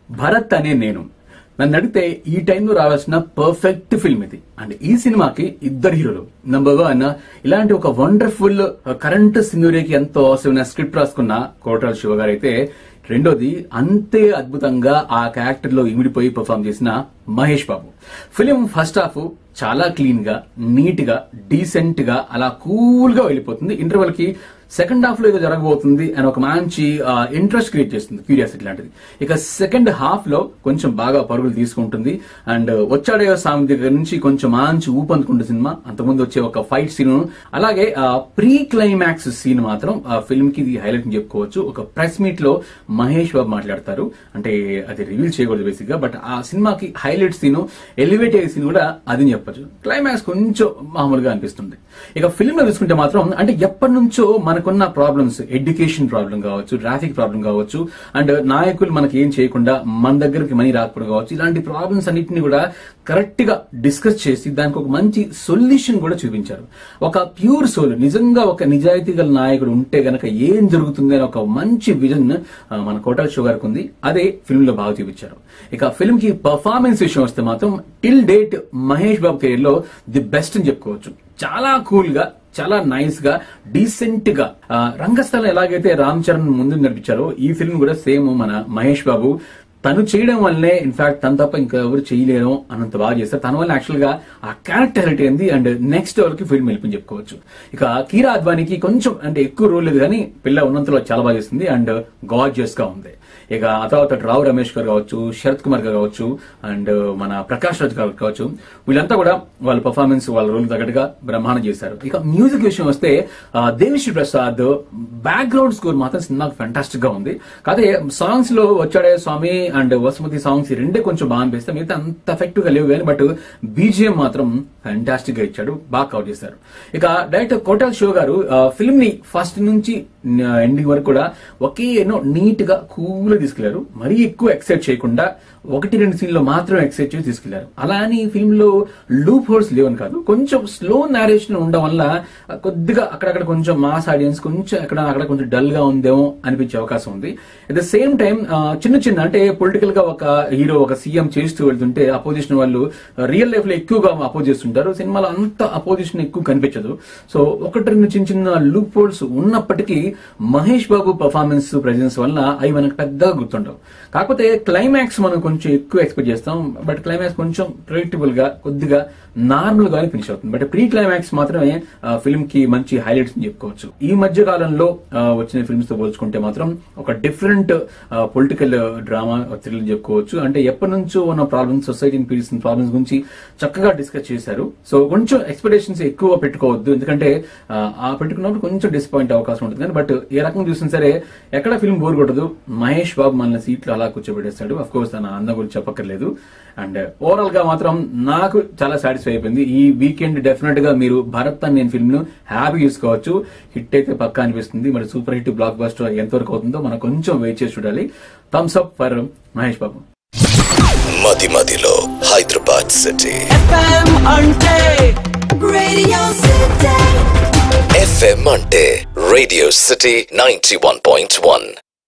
భరత్ అనే నేను నన్ను అడిగితే ఈ టైంలో రావాల్సిన పర్ఫెక్ట్ ఫిల్మ్ ఇది అండ్ ఈ సినిమాకి ఇద్దరు హీరోలు నంబర్ వన్ ఇలాంటి ఒక వండర్ఫుల్ కరెంట్ సినరీకి ఎంతో అవసరమైన స్క్రిప్ట్ రాసుకున్న కోటరాల శివ గారు అయితే రెండోది అంతే అద్భుతంగా ఆ క్యారెక్టర్ లో ఇమిడిపోయి పర్ఫామ్ చేసిన Mahesh Babu film first half చాలా క్లీన్ గా నీట్ గా డీసెంట్ గా అలా కూల్ గా వెళ్ళిపోతుంది ఇంటర్వెల్ కి సెకండ్ హాఫ్ లో ఏదో జరగబోతుంది అని ఒక మంచి ఇంట్రెస్ట్ క్రియేట్ చేస్తుంది క్యూరియాసిటీ లాంటిది ఇక సెకండ్ హాఫ్ లో కొంచెం బాగా పరుగులు తీసుకుంటుంది అండ్ వచ్చాడే సాంగ్ దగ్గర నుంచి కొంచెం మంచి ఊపందుకుంటుంది సినిమా అంతకుముందు వచ్చే ఒక ఫైట్ సీన్ అలాగే ప్రీ క్లైమాక్స్ సీన్ మాత్రం ఆ ఫిల్మ్ కి ఇది హైలైట్ అని చెప్పుకోవచ్చు ఒక ప్రెస్ మీట్ లో మహేష్ బాబు మాట్లాడతారు అంటే అది రివీల్ చేయకూడదు బేసిక్ గా బట్ ఆ సినిమాకి హైలైట్ సీన్ ఎలివేట్ అయ్యే సీన్ కూడా అది అని చెప్పొచ్చు క్లైమాక్స్ కొంచెం మామూలుగా అనిపిస్తుంది ఇక ఫిల్మ్ లో చూసుకుంటే మాత్రం అంటే ఎప్పటి నుంచో మనకున్న ప్రాబ్లమ్స్ ఎడ్యుకేషన్ ప్రాబ్లం కావచ్చు ట్రాఫిక్ ప్రాబ్లం కావచ్చు అండ్ నాయకులు మనకి ఏం చేయకుండా మన దగ్గరికి మనీ రాకపోవడం కావచ్చు ఇలాంటి ప్రాబ్లమ్స్ అన్నింటినీ కూడా కరెక్ట్ గా డిస్కస్ చేసి దానికి ఒక మంచి సొల్యూషన్ కూడా చూపించారు ఒక ప్యూర్ సోల్ నిజంగా ఒక నిజాయితీ గల నాయకుడు ఉంటే గనక ఏం జరుగుతుంది అని ఒక మంచి విజన్ మన కోటల్ షో గారికి ఉంది అదే ఫిల్మ్ లో బాగా చూపించారు ఇక ఫిల్మ్ కి పర్ఫార్మెన్స్ విషయం వస్తే మాత్రం till date Mahesh Babu career లో ది బెస్ట్ అని చెప్పుకోవచ్చు చాలా కూల్ గా చాలా నైస్ గా డీసెంట్ గా ఆ, రంగస్థలం ఎలాగైతే రామ్ చరణ్ ముందు నడిపించారో ఈ ఫిల్మ్ కూడా సేమ్ మన మహేష్ బాబు తను చేయడం వల్లనే ఇన్ఫాక్ట్ తను తప్ప ఇంకా ఎవరు చేయలేరు అన్నంత బాగా చేస్తారు తన వల్ల యాక్చువల్ గా ఆ క్యారెక్టర్ హెల్ట్ అయింది అండ్ నెక్స్ట్ వరకు ఫిల్మ్ వెళ్ళిపోయి చెప్పుకోవచ్చు ఇక కీరా అద్వానికి కొంచెం అంటే ఎక్కువ రోల్ లేదు కానీ పిల్ల ఉన్నంతలో చాలా బాగా చేస్తుంది అండ్ గార్జియస్ గా ఉంది ఇక ఆ తర్వాత రావు రమేష్ గారు కావచ్చు శరత్ కుమార్ గారు కావచ్చు అండ్ మన ప్రకాష్ రాజ్ గారు కావచ్చు వీళ్ళంతా కూడా వాళ్ళ పర్ఫార్మెన్స్ వాళ్ళ రోల్ తగ్గట్టుగా బ్రహ్మాండం చేశారు ఇక మ్యూజిక్ విషయం వస్తే ఆ, దేవిశ్రీ ప్రసాద్ బ్యాక్గ్రౌండ్ స్కోర్ మాత్రం సినిమాకి ఫెంటాస్టిక్ గా ఉంది కాదే సాంగ్స్ లో వచ్చాడే స్వామి అండ్ వసుమతి సాంగ్స్ ఈ రెండే కొంచెం బాగా అనిపిస్తాయి మిగతా అంత ఎఫెక్టివ్ గా లేవు కానీ బట్ బీజిఎం మాత్రం ఫెంటాస్టిక్ గా ఇచ్చాడు బాగా కవర్ చేశారు ఇక డైరెక్టర్ కోటల్ షో గారు ఫిల్మ్ ని ఫస్ట్ నుంచి ఎండింగ్ వరకు కూడా ఒకే ఎన్నో నీట్ గా కూల్ తీసుకెళ్లారు మరీ ఎక్కువ ఎక్సైట్ చేయకుండా ఒకటి రెండు సీన్ లో మాత్రం ఎక్సైట్ చేసి తీసుకెళ్లారు అలా అని ఫిల్మ్ లో లూప్ హోల్స్ లేవని కాదు కొంచెం స్లో నారేషన్ ఉండడం వల్ల ఆ, కొద్దిగా అక్కడక్కడ కొంచెం మాస్ ఆడియన్స్ కొంచెం అక్కడ అక్కడ కొంచెం డల్ గా ఉందేమో అనిపించే అవకాశం ఉంది అట్ ద సేమ్ టైం చిన్న చిన్న అంటే పొలిటికల్ గా ఒక హీరో ఒక సీఎం చేస్తూ వెళ్తుంటే అపోజిషన్ వాళ్ళు రియల్ లైఫ్ లో ఎక్కువగా అపోజ్ చేస్తుంటారు సినిమాలో అంత అపోజిషన్ ఎక్కువ కనిపించదు సో ఒకటి రెండు చిన్న చిన్న లూప్ హోల్స్ ఉన్నప్పటికీ మహేష్ బాబు పర్ఫార్మెన్స్ ప్రెజెన్స్ వల్ల అవి మనకు పెద్దగా గుర్తుండవు కాకపోతే క్లైమాక్స్ మనం కొంచెం ఎక్కువ ఎక్స్పెక్ట్ చేస్తాం బట్ క్లైమాక్స్ కొంచెం ప్రిడిక్టబుల్ గా కొద్దిగా నార్మల్ గానే ఫినిష్ అవుతుంది బట్ ప్రీ క్లైమాక్స్ మాత్రమే ఫిల్మ్ కి మంచి హైలైట్స్ అని చెప్పుకోవచ్చు ఈ మధ్య కాలంలో ఆ, వచ్చిన ఫిల్మ్స్ తో పోల్చుకుంటే మాత్రం ఒక డిఫరెంట్ పొలిటికల్ డ్రామా థ్రిల్ చెప్పుకోవచ్చు అంటే ఎప్పటి నుంచో ఉన్న ప్రాబ్లమ్స్ సొసైటీని పీడిస్తున్న ప్రాబ్లమ్స్ గురించి చక్కగా డిస్కస్ చేశారు సో కొంచెం ఎక్స్పెక్టేషన్స్ ఎక్కువ పెట్టుకోవద్దు ఎందుకంటే ఆ, ఆ పెట్టుకున్నప్పుడు కొంచెం డిసప్పాయింట్ అవకాశం ఉంటుంది కానీ బట్ ఏ రకంగా చూసినా సరే ఎక్కడ ఫిల్మ్ బోర్ కొట్టదు మహేష్ బాబు మన సీట్లు అలా కూర్చోబెట్టేస్తాడు అఫ్ కోర్స్ తన అందం గురించి చెప్పక్కర్లేదు అండ్ ఓవరాల్ గా మాత్రం నాకు చాలా సాటిస్ఫై అయిపోయింది ఈ వీకెండ్ డెఫినెట్ గా మీరు భరత్ అని నేను ఫిల్మ్ ను హ్యాపీ చూసుకోవచ్చు హిట్ అయితే పక్కా అనిపిస్తుంది మరి సూపర్ హిట్ బ్లాక్ బస్టర్ ఎంతవరకు అవుతుందో మనం కొంచెం వెయిట్ చేసి చూడాలి thumbs up for Mahesh Babu మది మదిలో హైదరాబాద్ సిటీ FM అంటే Radio City. ఎఫ్ఎం అంటే radio city ninety one point one